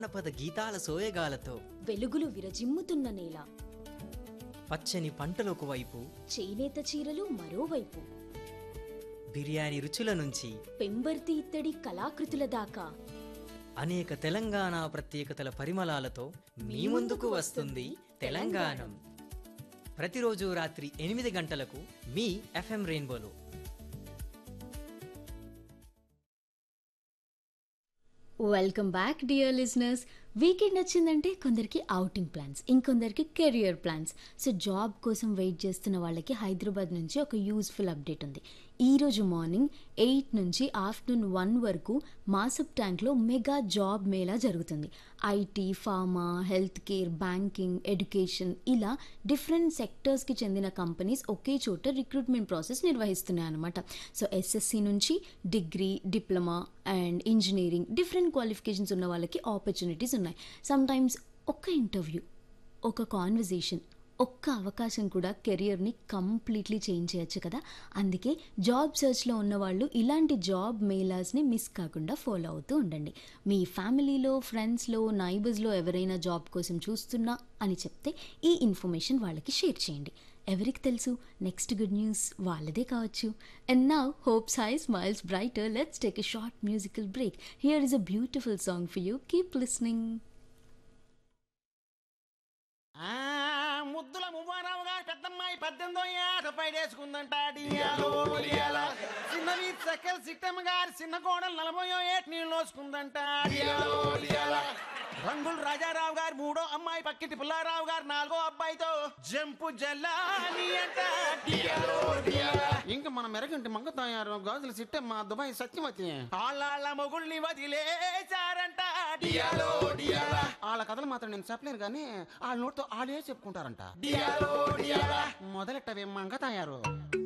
జానపద గీతాల సోయగాలతో వెలుగులు విరజిమ్ముతున్న నేల పచ్చని పంటలకు వైపు చేనేత చీరలు మరోవైపు బిర్యానీ రుచుల నుంచి పెంబర్తి ఇత్తడి కళాకృతుల దాకా అనేక తెలంగాణ ప్రత్యేకతల పరిమళాలతో మీ ముందుకు వస్తుంది తెలంగాణం ప్రతిరోజు రాత్రి ఎనిమిది గంటలకు మీ ఎఫ్ఎం రెయిన్బోలో welcome back dear listeners weekend వచ్చిందంటే కొందరికి అవుటింగ్ ప్లాన్స్ ఇంకొందరికి కెరియర్ ప్లాన్స్ సో జాబ్ కోసం వెయిట్ చేస్తున్న వాళ్ళకి హైదరాబాద్ నుంచి ఒక యూస్ఫుల్ అప్డేట్ ఉంది ఈరోజు మార్నింగ్ ఎయిట్ నుంచి ఆఫ్టర్నూన్ వన్ వరకు మాసప్ ట్యాంక్లో మెగా జాబ్ మేళా జరుగుతుంది IT pharma health care banking education ఇలా డిఫరెంట్ సెక్టర్స్కి చెందిన కంపెనీస్ ఒకే చోట రిక్రూట్మెంట్ ప్రాసెస్ నిర్వహిస్తున్నాయి అనమాట సో ఎస్ఎస్సి నుంచి degree diploma and engineering different qualifications ఉన్న వాళ్ళకి ఆపర్చునిటీస్ ఉన్నాయి సమ్టైమ్స్ ఒక్క ఇంటర్వ్యూ ఒక కాన్వర్జేషన్ ఒక్క అవకాశం కూడా కెరియర్ని కంప్లీట్లీ చేంజ్ చేయొచ్చు కదా అందుకే జాబ్ సర్చ్లో ఉన్న వాళ్ళు ఇలాంటి జాబ్ మేలాస్ని మిస్ కాకుండా ఫాలో అవుతూ ఉండండి మీ ఫ్యామిలీలో ఫ్రెండ్స్లో నైబర్స్లో ఎవరైనా జాబ్ కోసం చూస్తున్నా అని చెప్తే ఈ ఇన్ఫర్మేషన్ వాళ్ళకి షేర్ చేయండి ఎవరికి తెలుసు నెక్స్ట్ గుడ్ న్యూస్ వాళ్ళదే కావచ్చు and now hopes high smiles brighter let's take a short musical break here is a beautiful song for you keep listening ఆ ముద్దుల మువ్వారావు గారు పెద్దమ్మాయి పద్దెనిమిదో ఏట పైడేసుకుందంట డియాలో డియాలా. చిన్నవి సకల్ సిట్టమ్మ గారి చిన్న కోడలు నలభయో ఏట నీళ్ళు నోసుకుందంట డియాలో డియాలా. రంగులు రాజారావు గారు మూడో అమ్మాయి పక్కింటి పుల్లారావు గారు నాలుగో అబ్బాయితో జంపు జల్లాని అంట డియాలో డియాలా. ఇంకా మన మెరగంటి మంగ తయారు గాజులు సిట్టమ్మ దుబాయ్ సత్యవతి ఆళ్ళ మొగుల్ని వదిలేశారంట డియాలో డియాలా. వాళ్ళ కథలు మాత్రం నేను చెప్పలేను కానీ వాళ్ళ నోటితో వాళ్ళే చెప్పుకుంటారంట మొదలెట్టవే మంగ తయారు